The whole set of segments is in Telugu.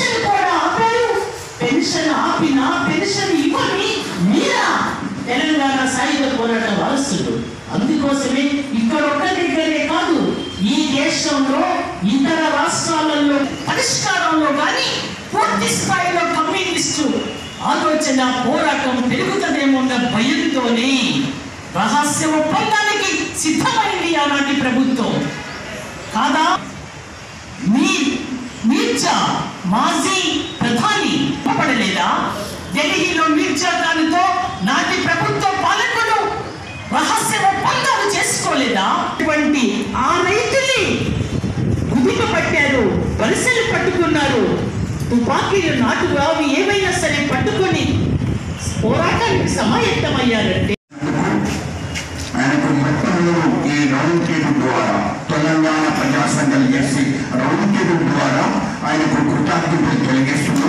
పెన్షన్ కూడా ఆపారు పెన్షన్ ఆపినా పెన్షన్ ఇవ్వని మీరా తెలంగాణ సాయుధ పోరాట వారసులు అందుకోసమే ఇక్కడ ఒక్క దగ్గరే కాదు ఈ దేశంలో ఇతర రాష్ట్రాలలో పరిష్కారంలో కానీ పూర్తి స్థాయిలో కమ్యూనిస్టు ఆలోచన పోరాటం పెరుగుతుందేమో అన్న భయంతోనే రహస్య ఒప్పందానికి సిద్ధమైంది ఆనాటి ప్రభుత్వం కాదా మీ మీర్జా మాజీ ప్రధాని పడలేదా ఢిల్లీలో మీర్జా దానితో నాటి ప్రభుత్వ పాలకులు రహస్య ఒప్పందాలు చేసుకోలేదా ఇటువంటి ఆ రైతుల్ని ఉదిప పట్టారు వలసలు పట్టుకున్నారు తుపాకీలు నాటు అవి ఏమైనా సరే పట్టుకొని పోరాటానికి సమాయత్తమయ్యారంటే ఆయనకు మొత్తంలో ఈ రౌండ్ టేబుల్ ద్వారా తెలంగాణ ప్రజా సంఘం చేసి రౌండ్ టేబుల్ ద్వారా ఆయనకు కృతజ్ఞతలు తెలియజేస్తూ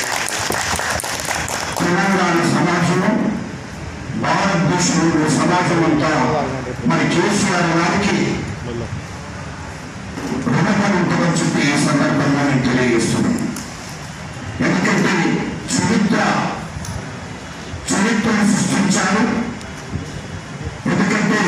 తెలంగాణ సమాజం భారతదేశంలో సమాజం అంతా మరి కేసీఆర్ గారికి రుణపడి ఉంటుందని చెప్పి ఈ సందర్భంగా నేను తెలియజేస్తున్నాను ఎందుకంటే చరిత్ర చరిత్రను సృష్టించారు ఎందుకంటే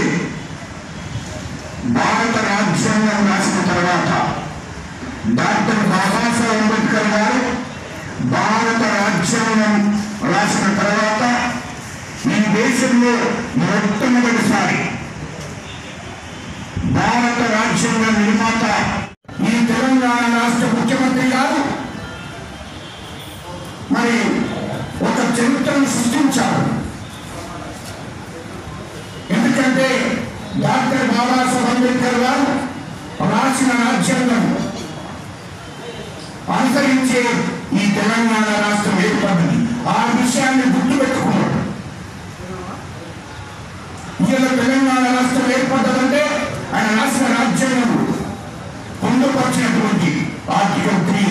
భారత రాజ్యాంగం రాసిన తర్వాత డాక్టర్ బాబాసాహెబ్ అంబేద్కర్ గారు భారత రాజ్యాంగం రాసిన తర్వాత ఈ దేశంలో మొట్టమొదటిసారి భారత రాజ్యాంగ నిర్మాత ఈ తెలంగాణ రాష్ట్ర ముఖ్యమంత్రి గారు మరి ఒక చరిత్రను సృష్టించారు ఎందుకంటే డాక్టర్ బాబాసాహెబ్ అంబేద్కర్ గారు రాసిన రాజ్యాంగం అనుసరించే ఈ తెలంగాణ రాష్ట్రం ఏర్పడింది ఆ విషయాన్ని గుర్తుపెట్టుకున్నాడు ఇలా తెలంగాణ రాష్ట్రం ఏర్పడ్డదంటే ఆయన రాసిన రాజ్యాంగం పొందుపరిచినటువంటి ఆర్టికల్ త్రీ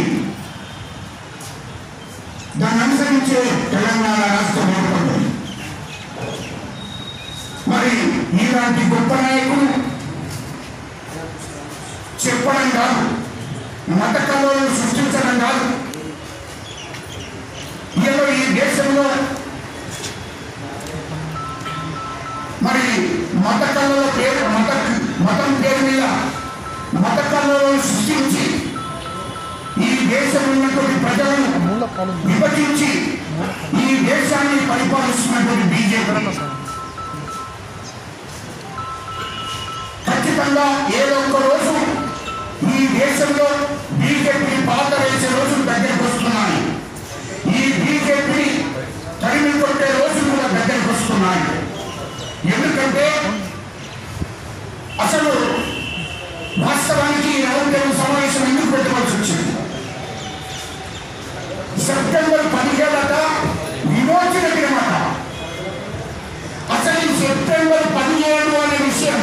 దాన్ని అనుసరించే తెలంగాణ రాష్ట్రం ఏర్పడ్డది మరి ఇలాంటి గొప్ప నాయకులు చెప్పడం కాదు మత కళలను సృష్టించడం కాదు ఇలా ఈ దేశంలో మరి మత కళల పేరు మత మతం పేరు మీద మత కళలను సృష్టించి ఈ దేశంలో ఉన్నటువంటి ప్రజలను విభజించి ఈ దేశాన్ని పరిపాలిస్తున్నటువంటి బీజేపీ ఖచ్చితంగా ఏదో ఒక రోజు ఈ దేశంలో బీజేపీ పాత వేసే రోజులు దగ్గరికి వస్తున్నాయి ఈ బీజేపీ తరిమి కొట్టే రోజులు కూడా దగ్గరికి వస్తున్నాయి ఎందుకంటే అసలు వాస్తవానికి ఈ రౌండ్ టేబుల్ సమావేశం ఎందుకు పెట్టవలసి వచ్చింది సెప్టెంబర్ పదిహేడట విమోచన దినమట అసలు ఈ సెప్టెంబర్ పదిహేడు అనే విషయం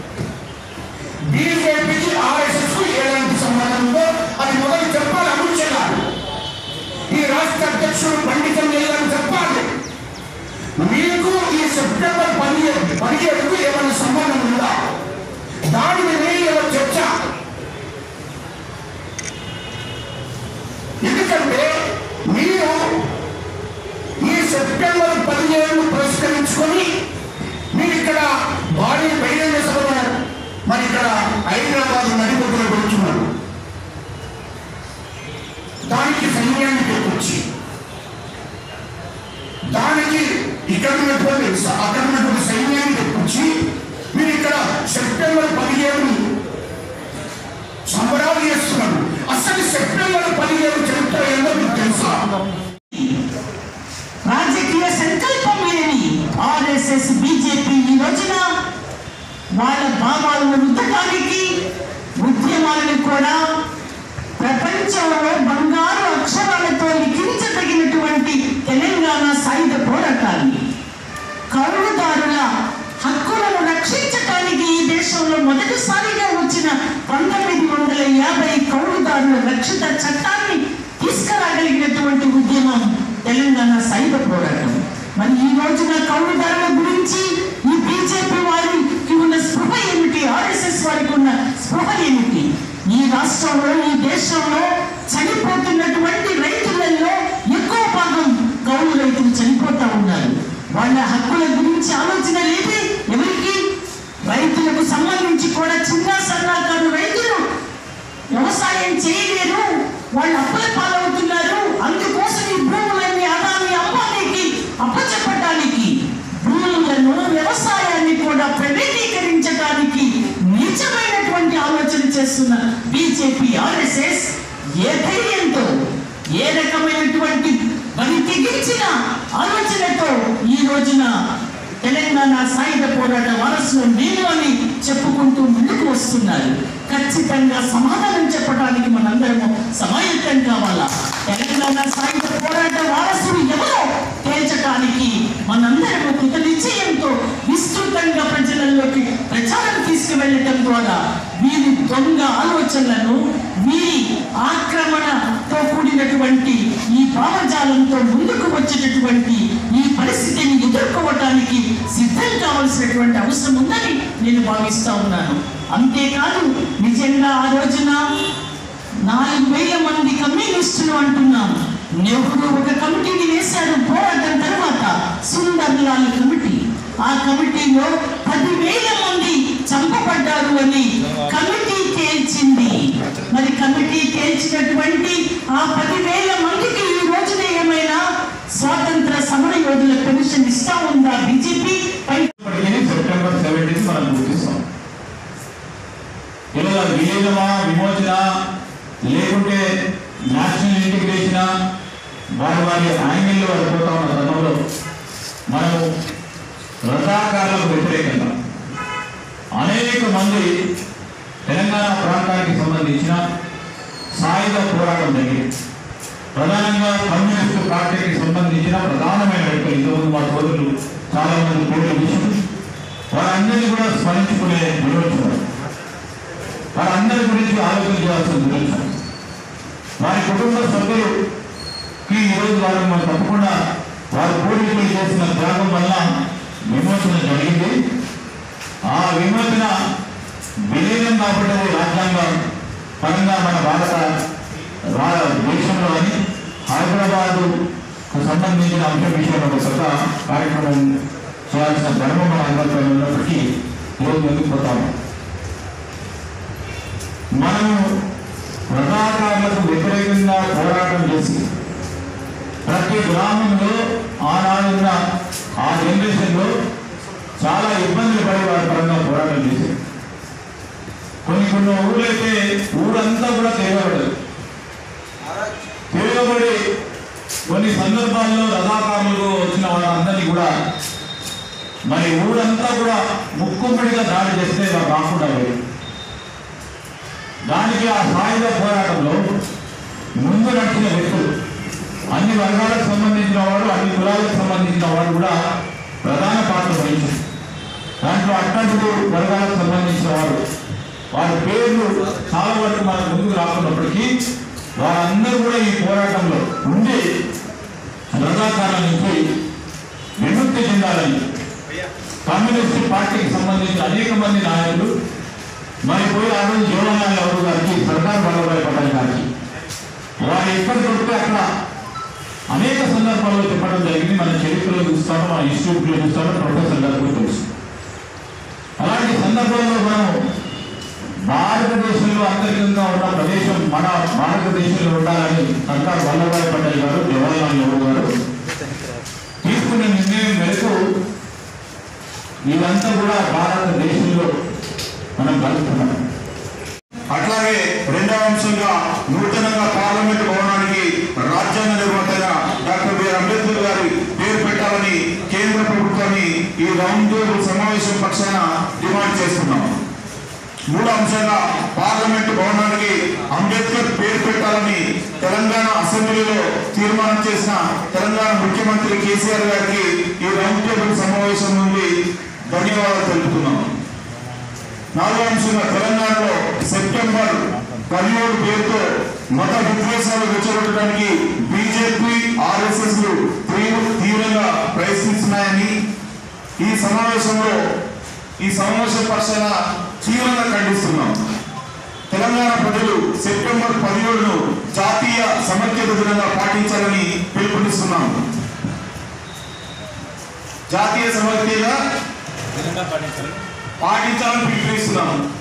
బీజేపీకి ఆర్ఎస్ఎస్ కు ఎలాంటి సంబంధం ఉందో అది మొదలు చెప్పాలి అమిత్ షా గారు ఈ రాష్ట్ర అధ్యక్షుడు పండితం గారు చెప్పాలి మీకు ఈ సెప్టెంబర్ పదిహేడు పదిహేడుకు ఏమైనా సంబంధం ఉందా దాని మీద ఏదో చర్చ ఎందుకంటే మీరు ఈ సెప్టెంబర్ పదిహేడు పురస్కరించుకొని మీరు ఇక్కడ భారీ బహిరంగ సభలో మరి ఇక్కడ హైదరాబాద్ నడిపొట్టులో పెడుతున్నారు దానికి సైన్యాన్ని తెప్పించి దానికి ఇక్కడ ఉన్నటువంటి స- అక్కడ ఉన్నటువంటి సైన్యాన్ని తెప్పించి మీరు ఇక్కడ సెప్టెంబర్ పదిహేడు సంబరాలు చేస్తున్నారు అసలు సెప్టెంబర్ పదిహేడు చరిత్ర ఏందో మీకు తెలుసా రాజకీయ సంకల్పం లేని ఆర్ఎస్ఎస్ బీజేపీ ఈ రోజున వాళ్ళ భావాలను రుద్దడానికి ఉద్యమాలను కూడా ప్రపంచంలో బంగారు అక్షరాలతో లిఖించదగినటువంటి తెలంగాణ సాయుధ పోరాటాన్ని కౌలుదారుల హక్కులను రక్షించటానికి ఈ దేశంలో మొదటిసారిగా వచ్చిన పంతొమ్మిది వందల యాభై కౌలుదారుల రక్షిత చట్టాన్ని తీసుకురాగలిగినటువంటి ఉద్యమం తెలంగాణ సాయుధ పోరాటం మరి ఈ రోజున కౌలుదారుల గురించి ఈ బీజేపీ వారికి ఉన్న స్పృహ ఏమిటి ఆర్ఎస్ఎస్ వారికి ఉన్న స్పృహ ఏమిటి ఈ రాష్ట్రంలో ఈ దేశంలో చనిపోతున్నటువంటి వాళ్ళు అప్పుల పాలవుతున్నారు అందుకోసం ఈ భూములన్నీ అదాని అంబానీకి అప్పచెప్పటానికి భూములను వ్యవసాయాన్ని కూడా ప్రైవేటీకరించడానికి నీచమైనటువంటి ఆలోచన చేస్తున్న బీజేపీ ఆర్ఎస్ఎస్ ఏ ధైర్యంతో ఏ రకమైనటువంటి మరి తెగించిన ఆలోచనతో ఈ రోజున తెలంగాణ సాయుధ పోరాట వారసులు నేను అని చెప్పుకుంటూ ముందుకు వస్తున్నారు ఖచ్చితంగా సమాధానం చెప్పడానికి మనందరము సమాయత్తం కావాలా తెలంగాణ సాయుధ పోరాట వారసులు ఎవరో తేల్చడానికి మనందరము కృత నిశ్చయంతో విస్తృతంగా ప్రజలలోకి ప్రచారం తీసుకువెళ్ళటం ద్వారా వీరి దొంగ ఆలోచనలను వీరి ఆక్రమణతో కూడినటువంటి ఈ భావజాలంతో ముందుకు వచ్చేటటువంటి ఈ పరిస్థితిని ఎదుర్కోవటానికి సిద్ధం కావాల్సినటువంటి అవసరం ఉందని నేను భావిస్తా ఉన్నాను అంతేకాదు నిజంగా ఆ రోజున నాలుగు వేల మంది కమ్యూనిస్టులు అంటున్నాం నెహ్రూ ఒక కమిటీని వేశాడు పోరాటం తర్వాత సుందర్ లాల్ కమిటీ ఆ కమిటీలో పదివేల మంది చంపబడ్డారు అని కమిటీ తేల్చింది మరి కమిటీ తేల్చినటువంటి ఆ పదివేల మందికి ఈ రోజున ఏమైనా స్వాతంత్ర సమర యోధుల పెన్షన్ ఇస్తా ఉందా బీజేపీ పై ఇప్పటికీ సెప్టెంబర్ సెవెంటీన్ మనం గుర్తిస్తాం ఇలా విలీనమా విమోచన లేకుంటే నేషనల్ ఇంటిగ్రేషన్ వారి వారి యాంగిల్లో వెళ్ళిపోతా ఉన్న తరుణంలో మనము రజాకారులకు వ్యతిరేకంగా అనేక మంది తెలంగాణ ప్రాంతానికి సంబంధించిన సాయుధ పోరాటం జరిగింది ప్రధానంగా కమ్యూనిస్టు పార్టీకి సంబంధించిన ప్రధానమైన వ్యక్తులు ఇంతకుముందు మా సోదరులు చాలా మంది పేర్లు విషయం వారందరినీ కూడా స్మరించుకునే దినోత్సవం వారందరి గురించి ఆలోచన చేయాల్సిన దినోత్సవం వారి కుటుంబ సభ్యులకి ఈరోజు వారు మనం తప్పకుండా వారి పూర్వీకులు చేసిన త్యాగం వల్ల విమోచన జరిగింది ఆ విమోచన విలీనం కాబట్టే రాజ్యాంగం పరంగా మన భారత రా- దేశంలో అని హైదరాబాదు సంబంధించిన అంశం విషయంలో ఒక కొత్త కార్యక్రమం చేయాల్సిన ధర్మం మన అందరిపై ఉన్నప్పటికీ ఈరోజు ముందుకు పోతాము మనము ప్రజాకారులకు వ్యతిరేకంగా పోరాటం చేసి ప్రతి గ్రామంలో ఆనాడున్న ఆ జనరేషన్లో చాలా ఇబ్బందులు పడే వారి పరంగా పోరాటం చేశారు కొన్ని కొన్ని ఊళ్ళైతే ఊరంతా కూడా తిరగబడదు తిరగబడి కొన్ని సందర్భాల్లో రథాకారులు వచ్చిన వాళ్ళందరినీ కూడా మరి ఊరంతా కూడా ముక్కుమ్మడిగా దాడి చేస్తే ఇలా కాకుండా పోయింది. దానికి ఆ సాయుధ పోరాటంలో ముందు నడిచిన వ్యక్తులు అన్ని వర్గాలకు సంబంధించిన వాడు అన్ని కులాలకు సంబంధించిన వాడు కూడా ప్రధాన పాత్ర వహించారు దాంట్లో అట్టడుగు వర్గాలకు సంబంధించిన వారు వారి పేర్లు చాలా వరకు మనకు ముందుకు రాకున్నప్పటికీ వారందరూ కూడా ఈ పోరాటంలో ఉండి రజాకారుల నుంచి విముక్తి చెందాలని కమ్యూనిస్ట్ పార్టీకి సంబంధించిన అనేక మంది నాయకులు మరి పోయి ఆ రోజు జవహర్లాల్ నెహ్రూ గారికి సర్దార్ వల్లభాయ్ పటేల్ గారికి వారు ఎక్కడ దొరికితే అక్కడ అనేక సందర్భాల్లో చెప్పడం జరిగింది మన చరిత్రలో చూస్తాము మన ఇన్స్టిట్యూట్లో చూస్తాము ప్రొఫెసర్ గారు కూడా తెలుసు అలాంటి సందర్భంలో మనం భారతదేశంలో అంతర్గతంగా ఉన్న ప్రదేశం మన భారతదేశంలో ఉండాలని సర్దార్ వల్లభాయ్ పటేల్ గారు జవహర్లాల్ నెహ్రూ గారు తీసుకున్న నిర్ణయం మేరకు ఇదంతా కూడా భారతదేశంలో మనం కలుపుతున్నాం అట్లాగే రెండవ అంశంగా నూతనంగా పార్లమెంట్ భవనానికి రాజ్యాంగ నిర్మాతగా డాక్టర్ బిఆర్ అంబేద్కర్ గారి పేరు పెట్టాలని కేంద్ర ప్రభుత్వాన్ని ఈ రౌండ్ టేబుల్ సమావేశం పక్షాన డిమాండ్ చేస్తున్నాం మూడో అంశంగా పార్లమెంట్ భవనానికి అంబేద్కర్ పేరు పెట్టాలని తెలంగాణ అసెంబ్లీలో తీర్మానం చేసిన తెలంగాణ ముఖ్యమంత్రి కేసీఆర్ గారికి ఈ రౌండ్ టేబుల్ సమావేశం నుండి ధన్యవాదాలు తెలుపుతున్నాం నాలుగో అంశంగా తెలంగాణలో సెప్టెంబర్ పదిహేడు పేరుతో మత విద్వేషాలు రెచ్చగొట్టడానికి బీజేపీ ఆర్ఎస్ఎస్ లు తీవ్ర- తీవ్రంగా ప్రయత్నిస్తున్నాయని ఈ సమావేశంలో ఈ సమావేశం పక్షాన తీవ్రంగా ఖండిస్తున్నాం తెలంగాణ ప్రజలు సెప్టెంబర్ పదిహేడును జాతీయ సమైక్యత దినంగా పాటించాలని పిలుపునిస్తున్నాం జాతీయ సమైక్యగా పాటించాలని పిలుపునిస్తున్నాం